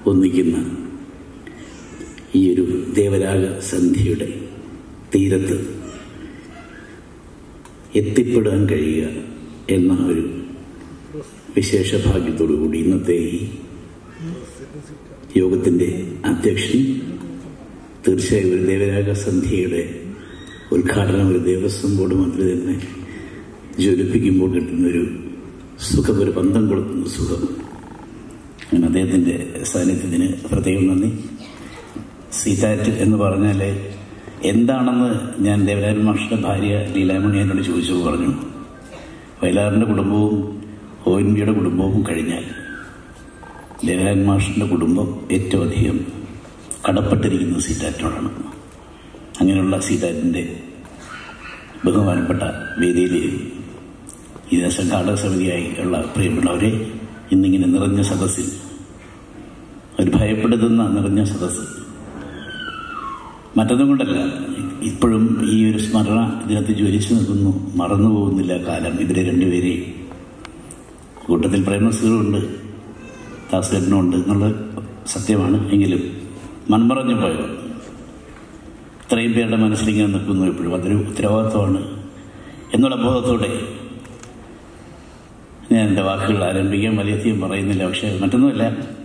ഒന്നിക്കുന്ന ഈ ഒരു ദേവരാഗ സന്ധ്യയുടെ തീരത്ത് എത്തിപ്പെടാൻ കഴിയുക എന്ന ഒരു വിശേഷ ഭാഗ്യത്തോടു കൂടി ഇന്നത്തെ ഈ യോഗത്തിൻ്റെ അധ്യക്ഷൻ തീർച്ചയായും ഒരു ദേവരാഗ സന്ധ്യയുടെ ഉദ്ഘാടനം ഒരു ദേവസ്വം ബോർഡ് മന്ത്രി തന്നെ ജ്വലിപ്പിക്കുമ്പോൾ കിട്ടുന്നൊരു സുഖം ഒരു പന്തം കൊടുക്കുന്ന സുഖം അങ്ങനെ അദ്ദേഹത്തിൻ്റെ സാന്നിധ്യത്തിന് പ്രത്യേകം നന്ദി സീതാറ്റ് എന്ന് പറഞ്ഞാൽ എന്താണെന്ന് ഞാൻ ദേവരാജൻ മാഷിൻ്റെ ഭാര്യ ലീലാമണി എന്നോട് ചോദിച്ചപ്പോൾ പറഞ്ഞു വയലാറിൻ്റെ കുടുംബവും ഒ എൻ വിയുടെ കുടുംബവും കഴിഞ്ഞാൽ ദേവരാജൻ മാഷിൻ്റെ കുടുംബം ഏറ്റവും അധികം കടപ്പെട്ടിരിക്കുന്നത് സീതാറ്റിനോടാണ് അങ്ങനെയുള്ള സീതാറ്റിൻ്റെ ബഹുമാനപ്പെട്ട വേദിയിൽ ഈ സംഘാടക സമിതിയായി ഉള്ള പ്രിയപ്പെട്ടവരെ ഇന്നിങ്ങനെ നിറഞ്ഞ സദസ്സിൽ ഒരു ഭയപ്പെടുത്തുന്ന നിറഞ്ഞ സദസ്സ് മറ്റൊന്നും കൊണ്ടല്ല ഇപ്പോഴും ഈ ഒരു സ്മരണ ഇതിനകത്ത് ജ്വലിച്ചു നിൽക്കുന്നു മറന്നു പോകുന്നില്ല കാലം ഇവരെ രണ്ടുപേരെയും കൂട്ടത്തിൽ പ്രേമസുകളുണ്ട് ദാസേട്ടനുണ്ട് എന്നുള്ള സത്യമാണ് എങ്കിലും മൺമറഞ്ഞു പോയോ ഇത്രയും പേരുടെ മനസ്സിലിങ്ങനെ നിൽക്കുന്നു എപ്പോഴും അതൊരു ഉത്തരവാദിത്വമാണ് എന്നുള്ള ബോധത്തോടെ ഞാൻ എൻ്റെ വാക്കുകൾ ആരംഭിക്കാൻ വലിയധികം പറയുന്നില്ല പക്ഷേ മറ്റൊന്നുമില്ല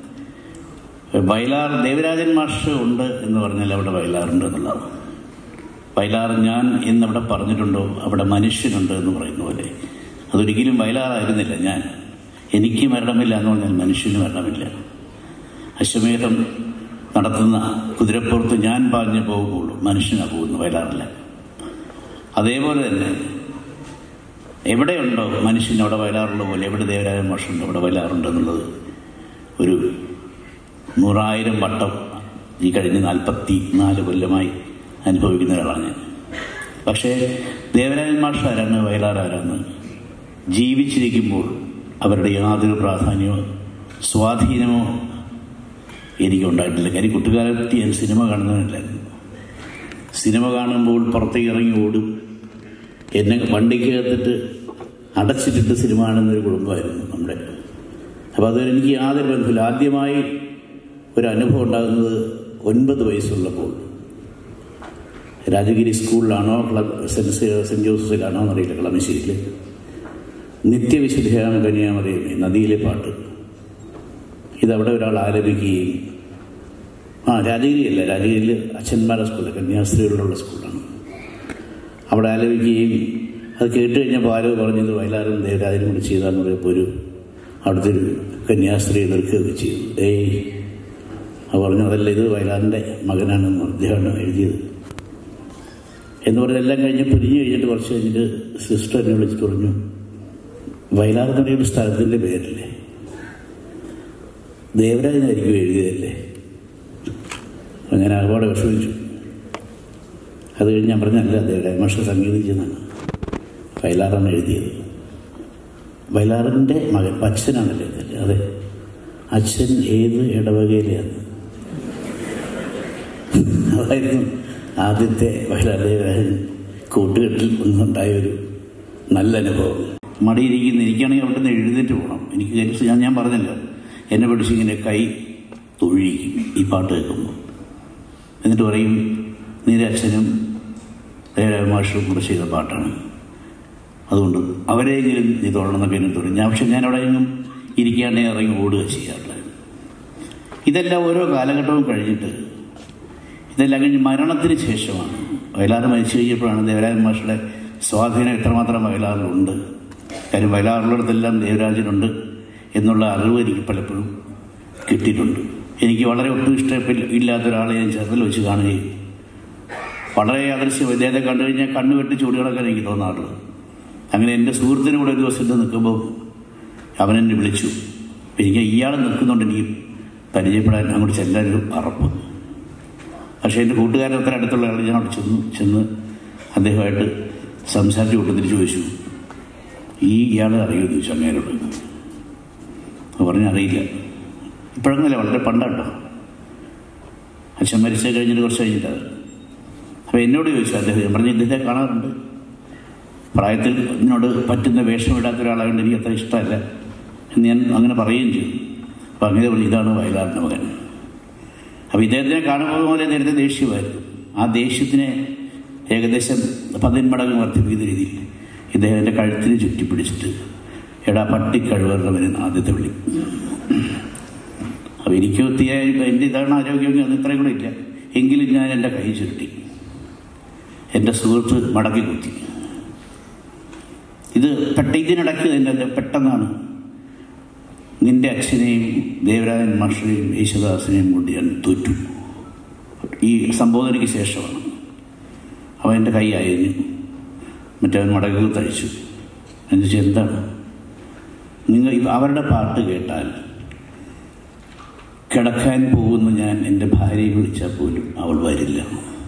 വയലാർ ദേവരാജൻ മാഷ് ഉണ്ട് എന്ന് പറഞ്ഞാൽ അവിടെ വയലാറുണ്ട് എന്നുള്ളതാണ് വയലാർ ഞാൻ എന്നവിടെ പറഞ്ഞിട്ടുണ്ടോ അവിടെ മനുഷ്യനുണ്ട് എന്ന് പറയുന്ന പോലെ അതൊരിക്കലും വയലാറായിരുന്നില്ല ഞാൻ എനിക്ക് മരണമില്ല എന്ന് പറഞ്ഞാൽ മനുഷ്യന് മരണമില്ല അശ്വമേധം നടത്തുന്ന കുതിരപ്പുറത്ത് ഞാൻ പാഞ്ഞു പോകുകയുള്ളൂ മനുഷ്യനാണ് പോകുന്നു വയലാറില്ല അതേപോലെ തന്നെ എവിടെയുണ്ടോ മനുഷ്യൻ അവിടെ വയലാറുള്ള പോലെ എവിടെ ദേവരാജൻ മാഷുണ്ട് അവിടെ വയലാറുണ്ട് എന്നുള്ളത് ഒരു നൂറായിരം വട്ടം ഈ കഴിഞ്ഞ നാൽപ്പത്തി നാല് കൊല്ലമായി അനുഭവിക്കുന്ന ഒരാളാണ് ഞാൻ പക്ഷേ ദേവരാജൻ മാഷ് ആരാണ് വയലാർ ആരാണ് ജീവിച്ചിരിക്കുമ്പോൾ അവരുടെ യാതൊരു പ്രാധാന്യമോ സ്വാധീനമോ എനിക്കുണ്ടായിട്ടില്ല കാര്യം കുട്ടിക്കാലത്ത് ഞാൻ സിനിമ കാണുന്നവനല്ലായിരുന്നു സിനിമ കാണുമ്പോൾ പുറത്തേക്ക് ഇറങ്ങി ഓടും എന്നെ വണ്ടിക്ക് കത്തിട്ട് അടച്ചിട്ടിട്ട് സിനിമ കാണുന്നൊരു കുടുംബമായിരുന്നു നമ്മുടെ അപ്പോൾ അതുവരെ എനിക്ക് യാതൊരു ബന്ധമില്ല ആദ്യമായി ഒരു അനുഭവം ഉണ്ടാകുന്നത് ഒൻപത് വയസ്സുള്ളപ്പോൾ രാജഗിരി സ്കൂളിലാണോ ക്ലബ് സെൻറ്റ് സെൻറ്റ് ജോസഫിലാണോ എന്നറിയില്ല കളമശ്ശേരിയിൽ നിത്യവിശുദ്ധയാം കന്യാമറിയമേ നദിയിലെ പാട്ട് ഇതവിടെ ഒരാൾ ആലപിക്കുകയും ആ രാജഗിരിയല്ല രാജഗിരിയിൽ അച്ഛന്മാരുടെ സ്കൂൾ കന്യാസ്ത്രീകളുള്ള സ്കൂളാണ് അവിടെ ആലപിക്കുകയും അത് കേട്ട് കഴിഞ്ഞപ്പോൾ ആരോ പറഞ്ഞത് വയലാറും ദേവരാജനും കൂടി ചെയ്താന്ന് പറയുമ്പോൾ ഒരു അവിടുത്തെ ഒരു കന്യാസ്ത്രീ നിൽക്കുകയൊക്കെ ചെയ്തു ഏയ് അത് പറഞ്ഞു അതല്ല ഇത് വയലാറിൻ്റെ മകനാണെന്ന് അദ്ദേഹമാണ് എഴുതിയത് എന്ന് പറഞ്ഞ് എല്ലാം കഴിഞ്ഞ് പിരിഞ്ഞു കഴിഞ്ഞിട്ട് കുറച്ച് കഴിഞ്ഞിട്ട് സിസ്റ്റർ എന്നെ വിളിച്ചിട്ട് പറഞ്ഞു വയലാർ എന്ന് പറയുന്ന സ്ഥലത്തിൻ്റെ പേരല്ലേ ദേവരാജനായിരിക്കും എഴുതിയതല്ലേ അപ്പം ഞാൻ ഒരുപാട് വിഷമിച്ചു അത് കഴിഞ്ഞ് ഞാൻ പറഞ്ഞല്ല ദേവരാജ മാഷ സംഗീതിച്ചെന്നാണ് വയലാറാണ് എഴുതിയത് വയലാറിൻ്റെ മകൻ അച്ഛനാണല്ലേ ഇതല്ലേ അതെ അച്ഛൻ ഏത് ഇടവകയിലെയാണ് അതായിരുന്നു ആദ്യത്തെ വയലാദേവരാജൻ കൂട്ടുകെട്ടിൽ ഒന്നുണ്ടായ ഒരു നല്ല അനുഭവം മടിയിരിക്കുന്ന എനിക്കാണെങ്കിൽ അവിടെ നിന്ന് എഴുന്നേറ്റ് പോകണം എനിക്ക് കാര്യം ഞാൻ ഞാൻ പറഞ്ഞല്ലോ എന്നെ പഠിച്ച് ഇങ്ങനെ കൈ തൊഴിക്കും ഈ പാട്ട് കേൾക്കുമ്പോൾ എന്നിട്ട് പറയും നീരെ അച്ഛനും ദേവരാമാഷും കൂടെ ചെയ്ത പാട്ടാണ് അതുകൊണ്ട് അവരെങ്കിലും നീ തൊഴണമെന്നൊക്കെ എന്നെ തൊഴിൽ ഞാൻ പക്ഷെ ഞാൻ അവിടെ എങ്ങും ഇരിക്കാണ്ടേ ഇറങ്ങി ഓടുക ചെയ്യാറുള്ളത് ഇതെല്ലാം ഓരോ കാലഘട്ടവും കഴിഞ്ഞിട്ട് ഇതെല്ലാം കഴിഞ്ഞ് മരണത്തിന് ശേഷമാണ് വയലാർ മരിച്ചു കഴിഞ്ഞപ്പോഴാണ് ദേവരാജൻ മാഷയുടെ സ്വാധീനം എത്രമാത്രം വയലാറിലുണ്ട് കാര്യം വയലാറിലടത്തെല്ലാം ദേവരാജനുണ്ട് എന്നുള്ള അറിവ് എനിക്ക് പലപ്പോഴും കിട്ടിയിട്ടുണ്ട് എനിക്ക് വളരെ ഒട്ടും ഇഷ്ടപ്പെല്ല ഇല്ലാത്ത ഒരാളെ ഞാൻ ചെറുതിൽ വെച്ച് കാണുകയും വളരെ അദൃശ്യം ഇദ്ദേഹത്തെ കണ്ടു കഴിഞ്ഞാൽ കണ്ണു വെട്ടി ചൂടി കിടക്കാൻ എനിക്ക് തോന്നാറുള്ളത് അങ്ങനെ എൻ്റെ സുഹൃത്തിനും കൂടെ ഒരു ദിവസം നിൽക്കുമ്പോൾ അവനെന്നെ വിളിച്ചു അപ്പം എനിക്ക് ഇയാൾ നിൽക്കുന്നുണ്ട് എനിക്ക് പരിചയപ്പെടാൻ അങ്ങോട്ട് ചെല്ലാനൊരു അറപ്പ് പക്ഷേ എൻ്റെ കൂട്ടുകാരൻ അത്ര അടുത്തുള്ള ആൾ ഞാൻ അവിടെ ചെന്നു ചെന്ന് അദ്ദേഹമായിട്ട് സംസാരിച്ച് കൂട്ടത്തിൽ ചോദിച്ചു ഈ ഇയാളെ അറിയുമെന്ന് ചോദിച്ചു അങ്ങേരോട് അപ്പോൾ പറഞ്ഞു അറിയില്ല ഇപ്പോഴൊന്നുമില്ല വളരെ പണ്ടാട്ടോ അച്ഛൻ മരിച്ചു കഴിഞ്ഞിട്ട് കുറച്ച് കഴിഞ്ഞിട്ടത് അപ്പോൾ എന്നോട് ചോദിച്ചു അദ്ദേഹം ഞാൻ പറഞ്ഞു ഇദ്ദേഹത്തെ കാണാറുണ്ട് പ്രായത്തിൽ എന്നോട് പറ്റുന്ന വേഷം ഇടാത്ത ഒരാളായതുകൊണ്ട് എനിക്ക് അത്ര ഇഷ്ടമല്ല എന്ന് ഞാൻ അങ്ങനെ പറയുകയും ചെയ്തു അപ്പോൾ അങ്ങനെ പറഞ്ഞു ഇതാണ് വയലാറിൻ്റെ മകൻ അപ്പോൾ ഇദ്ദേഹത്തിനെ കാണുമ്പോൾ പോലെ നേരത്തെ ദേഷ്യമായിരുന്നു ആ ദേഷ്യത്തിനെ ഏകദേശം പതിന്മടങ്ങ് വർദ്ധിപ്പിക്കുന്ന രീതിയിൽ ഇദ്ദേഹം എൻ്റെ കഴുത്തിന് ചുറ്റിപ്പിടിച്ചിട്ട് എടാ പട്ടി കഴിവറവന് ആദ്യത്തെ വിളി അപ്പോൾ എനിക്ക് ഒത്തിയായി എൻ്റെ ഇതാണ് ആരോഗ്യം അത് ഇത്രയും കൂടെ ഇല്ല എങ്കിലും ഞാൻ എൻ്റെ കൈ ചുരുട്ടി എൻ്റെ സുഹൃത്ത് മടക്കി കുത്തി ഇത് പെട്ട ഇതിനിടയ്ക്ക് തന്നെ പെട്ടെന്നാണ് നിന്റെ അച്ഛനെയും ദേവരാജൻ മാഷനെയും യേശുദാസിനെയും കൊണ്ട് ഞാൻ തോറ്റു ഈ സംബോധനയ്ക്ക് ശേഷമാണ് അവൻ എൻ്റെ കൈ അയഞ്ഞു മറ്റവൻ മടകൾ തഴിച്ചു എന്നുവെച്ചാൽ എന്താണ് നിങ്ങൾ അവരുടെ പാട്ട് കേട്ടാൽ കിടക്കാൻ പോകുന്ന ഞാൻ എൻ്റെ ഭാര്യയെ വിളിച്ചാൽ പോലും അവൾ വരില്ല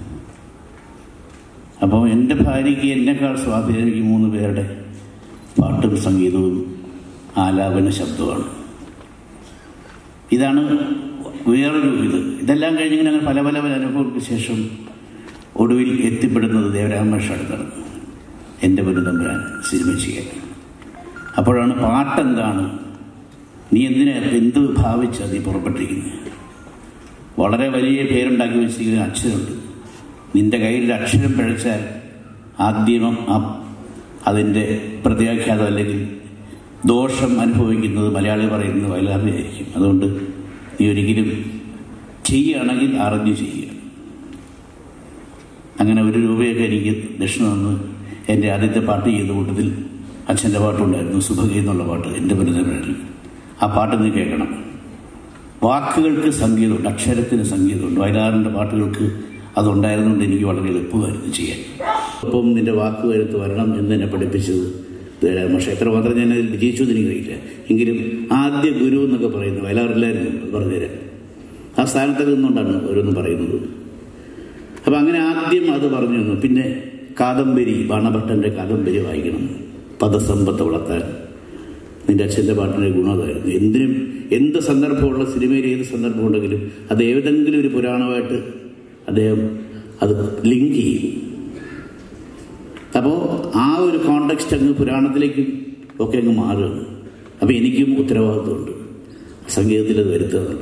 അപ്പോൾ എൻ്റെ ഭാര്യയ്ക്ക് എന്നെക്കാൾ സ്വാധീനം ഈ മൂന്ന് പേരുടെ പാട്ടും സംഗീതവും ആലാപന ശബ്ദമാണ് ഇതാണ് വേറൊരു ഇത് ഇതെല്ലാം കഴിഞ്ഞിങ്ങനെ അങ്ങനെ പല പല പല അനുഭവങ്ങൾക്ക് ശേഷം ഒടുവിൽ എത്തിപ്പെടുന്നത് ദേവരാമേഷ അടുത്താണ് എൻ്റെ പൊരുതമ്പുരാൻ സിനിമ ചെയ്യാൻ അപ്പോഴാണ് പാട്ടെന്താണ് നീ എന്തിനാ എന്ത് ഭാവിച്ച നീ പുറപ്പെട്ടിരിക്കുന്നത് വളരെ വലിയ പേരുണ്ടാക്കി വെച്ചിരിക്കുന്ന അക്ഷരമുണ്ട് നിന്റെ കയ്യിൽ അക്ഷരം പിഴച്ചാൽ ആദ്യം അതിൻ്റെ പ്രത്യാഖ്യാതം അല്ലെങ്കിൽ ദോഷം അനുഭവിക്കുന്നത് മലയാളി പറയുന്നത് വയലാറിയായിരിക്കും അതുകൊണ്ട് നീ ഒരിക്കലും ചെയ്യുകയാണെങ്കിൽ അറിഞ്ഞു ചെയ്യുക അങ്ങനെ ഒരു രൂപയൊക്കെ എനിക്ക് ദക്ഷിണ തന്ന് എൻ്റെ ആദ്യത്തെ പാട്ട് ചെയ്ത കൂട്ടത്തിൽ അച്ഛൻ്റെ പാട്ടുണ്ടായിരുന്നു സുഭഗി എന്നുള്ള പാട്ട് എൻ്റെ പരിതമേളിൽ ആ പാട്ട് നീ കേൾക്കണം വാക്കുകൾക്ക് സംഗീതമുണ്ട് അക്ഷരത്തിന് സംഗീതമുണ്ട് വയലാറിൻ്റെ പാട്ടുകൾക്ക് അതുണ്ടായിരുന്നുകൊണ്ട് എനിക്ക് വളരെ എളുപ്പമായിരുന്നു ചെയ്യാൻ ഒപ്പം നിന്റെ വാക്കുകരുത്ത് വരണം എന്ന് എന്നെ പഠിപ്പിച്ചത് പക്ഷേ എത്രമാത്രം ഞാൻ അതിൽ വിജയിച്ചു എന്ന് എനിക്കറിയില്ല എങ്കിലും ആദ്യ ഗുരു എന്നൊക്കെ പറയുന്നത് വയലാറില്ലായിരുന്നു പറഞ്ഞുതരാം ആ സ്ഥാനത്തൊക്കെ നിന്നുകൊണ്ടാണ് ഓരോന്നും പറയുന്നത് അപ്പം അങ്ങനെ ആദ്യം അത് പറഞ്ഞു തന്നു പിന്നെ കാദംബരി ബാണഭട്ടൻ്റെ കാദംബരി വായിക്കണം പദസമ്പത്ത് വളർത്താൻ നിന്റെ അച്ഛൻ്റെ പാട്ടിൻ്റെ ഗുണമായിരുന്നു എന്തിനും എന്ത് സന്ദർഭമുള്ള സിനിമയിൽ ഏത് സന്ദർഭം ഉണ്ടെങ്കിലും അത് ഏതെങ്കിലും ഒരു പുരാണമായിട്ട് അദ്ദേഹം അത് ലിങ്ക് ചെയ്യും അപ്പോൾ ആ ഒരു കോണ്ടെക്സ്റ്റ് അങ്ങ് പുരാണത്തിലേക്കും ഒക്കെ അങ്ങ് മാറുകയാണ് അപ്പോൾ എനിക്കും ഉത്തരവാദിത്വമുണ്ട് സംഗീതത്തിൽ അത് വരുത്തുന്നുണ്ട്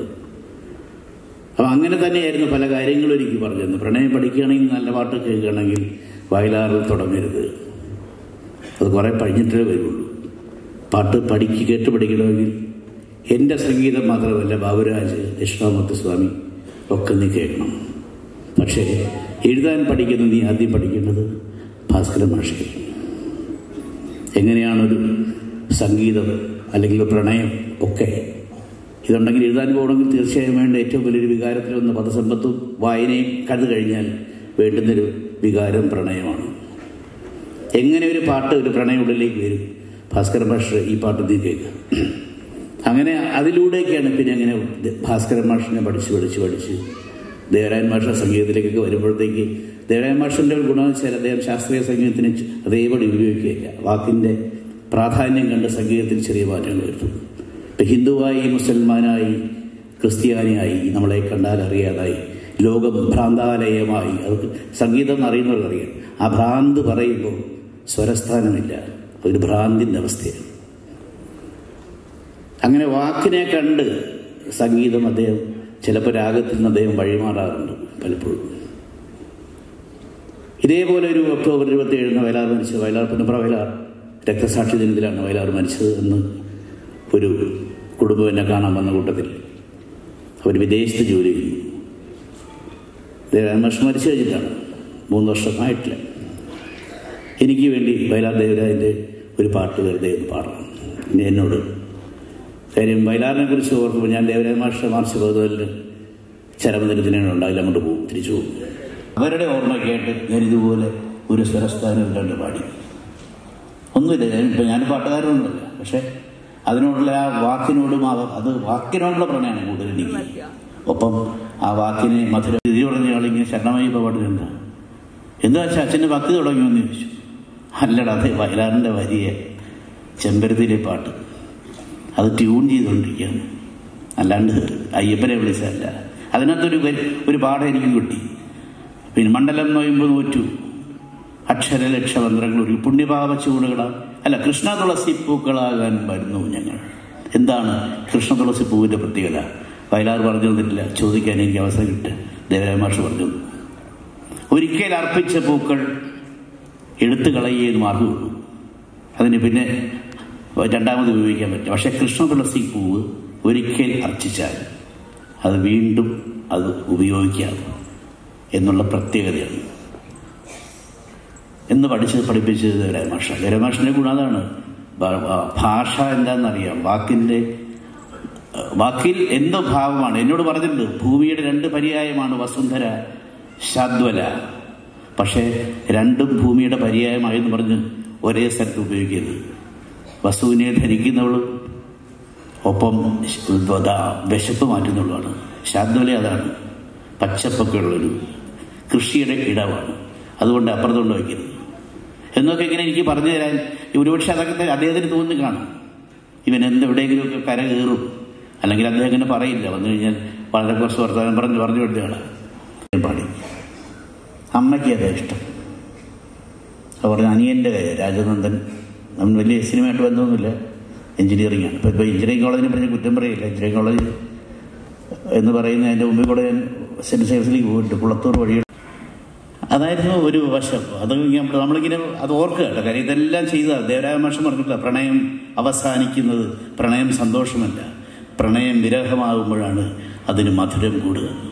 അപ്പം അങ്ങനെ തന്നെയായിരുന്നു പല കാര്യങ്ങളും എനിക്ക് പറഞ്ഞത് പ്രണയം പഠിക്കുകയാണെങ്കിൽ നല്ല പാട്ട് കേൾക്കുകയാണെങ്കിൽ വയലാറിൽ തുടങ്ങരുത് അത് കുറേ കഴിഞ്ഞിട്ടേ വരുള്ളൂ പാട്ട് പഠിക്ക് കേട്ട് പഠിക്കണമെങ്കിൽ എൻ്റെ സംഗീതം മാത്രമല്ല ബാബുരാജ് ദക്ഷിണാമൂർത്തി സ്വാമി ഒക്കെ നീ കേൾക്കണം പക്ഷേ എഴുതാൻ പഠിക്കുന്ന നീ ആദ്യം പഠിക്കേണ്ടത് ഭാസ്കര ഭാഷയിൽ എങ്ങനെയാണൊരു സംഗീതം അല്ലെങ്കിൽ പ്രണയം ഒക്കെ ഇതുണ്ടെങ്കിൽ എഴുതാൻ പോകണമെങ്കിൽ തീർച്ചയായും വേണ്ട ഏറ്റവും വലിയൊരു വികാരത്തിലൊന്ന് പദസമ്പത്തും വായനയും കണ്ടു കഴിഞ്ഞാൽ വേണ്ടുന്നൊരു വികാരം പ്രണയമാണ് എങ്ങനെ ഒരു പാട്ട് ഒരു പ്രണയം ഉള്ളിലേക്ക് വരും ഭാസ്കര മാഷ് ഈ പാട്ട് നീ കേൾക്കുക അങ്ങനെ അതിലൂടെയൊക്കെയാണ് പിന്നെ അങ്ങനെ ഭാസ്കര മാഷിനെ പഠിച്ച് പഠിച്ച് പഠിച്ച് ദേവരായൻ മാഷ സംഗീതത്തിലേക്കൊക്കെ വരുമ്പോഴത്തേക്ക് ദേവരായൻ മാഷിൻ്റെ ഒരു ഗുണമെന്ന് വെച്ചാൽ അദ്ദേഹം ശാസ്ത്രീയ സംഗീതത്തിന് അതേപടി ഉപയോഗിക്കുകയില്ല വാക്കിൻ്റെ പ്രാധാന്യം കണ്ട് സംഗീതത്തിൽ ചെറിയ മാറ്റങ്ങൾ വരുത്തും ഇപ്പം ഹിന്ദുവായി മുസൽമാനായി ക്രിസ്ത്യാനിയായി നമ്മളെ കണ്ടാൽ അറിയാതായി ലോകം ഭ്രാന്താലയമായി അത് സംഗീതം അറിയുന്നവർക്കറിയാം ആ ഭ്രാന്ത് പറയുമ്പോൾ സ്വരസ്ഥാനമില്ല ഒരു ഭ്രാന്തിൻ്റെ അവസ്ഥയാണ് അങ്ങനെ വാക്കിനെ കണ്ട് സംഗീതം അദ്ദേഹം ചിലപ്പോൾ രാഗത്തിൽ നിന്ന് അദ്ദേഹം വഴിമാറാറുണ്ട് പലപ്പോഴും ഇതേപോലെ ഒരു ഒക്ടോബർ ഇരുപത്തി ഏഴിന് വയലാർ മരിച്ചത് വയലാർ പുന്നപ്ര വയലാർ രക്തസാക്ഷി ദിനത്തിലാണ് വയലാർ മരിച്ചത് എന്ന് ഒരു കുടുംബം എന്നെ കാണാൻ വന്ന കൂട്ടത്തിൽ അവർ വിദേശത്ത് ജോലി ചെയ്യുന്നു ദേവരാജ് മരിച്ചു കഴിഞ്ഞിട്ടാണ് മൂന്ന് വർഷമായിട്ടില്ല എനിക്ക് വേണ്ടി വയലാർ ദേവരാജിൻ്റെ ഒരു പാട്ട് വെറുതെ ഒന്ന് പാടണം ഇനി എന്നോട് കാര്യം വയലാറിനെ കുറിച്ച് ഓർക്കുമ്പോൾ ഞാൻ ദേവരാജ മാഷ മാർച്ച് പതിനാലിന് ചരമദിനത്തിനാണ് ഉണ്ടാവില്ല അങ്ങോട്ട് പോകും തിരിച്ചു പോകും അവരുടെ ഓർമ്മ കേട്ട് ഞാൻ ഇതുപോലെ ഒരു സ്വരസ്ഥാനം ഇല്ലാണ്ട് പാടി ഒന്നുമില്ല ഞാൻ ഇപ്പം ഞാൻ പാട്ടുകാരനൊന്നുമല്ല പക്ഷേ അതിനോടുള്ള ആ വാക്കിനോടും ആ അത് വാക്കിനോടുള്ള പ്രണയമാണ് കൂടുതൽ എനിക്ക് ഒപ്പം ആ വാക്കിനെ മധുര തിരി പറഞ്ഞ ആളിങ്ങനെ ശരണമായി പാട്ട് കണ്ട എന്താ വെച്ചാൽ അച്ഛൻ്റെ ഭക്തി തുടങ്ങിയെന്ന് ചോദിച്ചു അല്ലടാ അത് വയലാറിൻ്റെ വരിയെ ചെമ്പരത്തിലെ പാട്ട് അത് ട്യൂൺ ചെയ്തുകൊണ്ടിരിക്കുകയാണ് അല്ലാണ്ട് അയ്യപ്പനെ വിളിച്ചതല്ല അതിനകത്തൊരു ഒരു പാഠം എനിക്ക് കിട്ടി പിന്നെ മണ്ഡലം നോയുമ്പോൾ നോറ്റു അക്ഷരലക്ഷമന്ത്രങ്ങൾ ഒരു പുണ്യപാപ ചൂടുകളാ അല്ല കൃഷ്ണ തുളസി പൂക്കളാകാൻ വരുന്നു ഞങ്ങൾ എന്താണ് കൃഷ്ണ തുളസി പൂവിൻ്റെ പ്രത്യേകത വയലാർ പറഞ്ഞു തന്നിട്ടില്ല ചോദിക്കാൻ എനിക്ക് അവസരം കിട്ടുക ദേവരായ മാഷ് പറഞ്ഞു തന്നു. ഒരിക്കൽ അർപ്പിച്ച പൂക്കൾ എടുത്തു കളയേന്ന് മാർഗമുള്ളൂ അതിന് പിന്നെ രണ്ടാമത് ഉപയോഗിക്കാൻ പറ്റും പക്ഷെ കൃഷ്ണ തുളസി പൂവ് ഒരിക്കൽ അർച്ചിച്ചാൽ അത് വീണ്ടും അത് ഉപയോഗിക്കാം എന്നുള്ള പ്രത്യേകതയാണ് എന്ന് പഠിച്ചത് പഠിപ്പിച്ചത് ദേവരായ മാഷ ദേവരായ മാഷിന്റെ ഗുണം അതാണ് ഭ- ഭ- ഭാഷ എന്താണെന്നറിയാം വാക്കിന്റെ ഏഹ്, വാക്കിൽ എന്തോ ഭാവമാണ് എന്നോട് പറഞ്ഞിട്ടുണ്ട് ഭൂമിയുടെ രണ്ട് പര്യായമാണ് വസുന്ധര ശാദ്വല പക്ഷേ രണ്ടും ഭൂമിയുടെ പര്യായമായെന്ന് പറഞ്ഞ് ഒരേ സ്ഥലത്ത് ഉപയോഗിക്കരുത് വസുവിനെ ധരിക്കുന്നവളും ഒപ്പം ദ- വിശപ്പ് മാറ്റുന്നവളാണ് ശാദ്വല അതാണ് പച്ചപ്പൊക്കെ ഉള്ളൊരു കൃഷിയുടെ ഇടമാണ് അതുകൊണ്ട് അപ്പുറത്തുകൊണ്ട് വയ്ക്കരുത് എന്നൊക്കെ ഇങ്ങനെ എനിക്ക് പറഞ്ഞു തരാൻ ഒരുപക്ഷെ അതൊക്കെ തന്നെ അദ്ദേഹത്തിന് തോന്നി കാണും ഇവൻ എന്തെവിടെയെങ്കിലുമൊക്കെ കര കയറും അല്ലെങ്കിൽ അദ്ദേഹം ഇങ്ങനെ പറയില്ല വന്നു കഴിഞ്ഞാൽ വളരെ കുറച്ച് വർത്തമാനം പറഞ്ഞ് പറഞ്ഞു കൊടുത്തതാണ് പാടി അമ്മയ്ക്ക് അതാ ഇഷ്ടം അവർ പറഞ്ഞ അനിയൻ്റെ കാര്യം രാജനന്ദൻ അവൻ വലിയ സിനിമയായിട്ട് ബന്ധമൊന്നുമില്ല എഞ്ചിനീയറിംഗ് ആണ് ഇപ്പോൾ ഇപ്പോൾ എഞ്ചിനീയറിംഗ് കോളേജിനെ പറഞ്ഞ് കുറ്റം പറയില്ല എഞ്ചിനീയറിംഗ് കോളേജ് എന്ന് പറയുന്ന അതിൻ്റെ മുമ്പിൽ കൂടെ ഞാൻ സെൻറ്റ് സേവ്സിലേക്ക് പോയിട്ട് കുളത്തൂർ വഴി അതായിരുന്നു ഒരു വശം അത് ഞാൻ- നമ്മളിങ്ങനെ അത് ഓർക്കുക കേട്ടോ കാര്യം ഇതെല്ലാം ചെയ്ത ദേവരായ മാഷം പറഞ്ഞിട്ടില്ല പ്രണയം അവസാനിക്കുന്നത് പ്രണയം സന്തോഷമല്ല പ്രണയം വിരഹമാകുമ്പോഴാണ് അതിന് മധുരം കൂടുക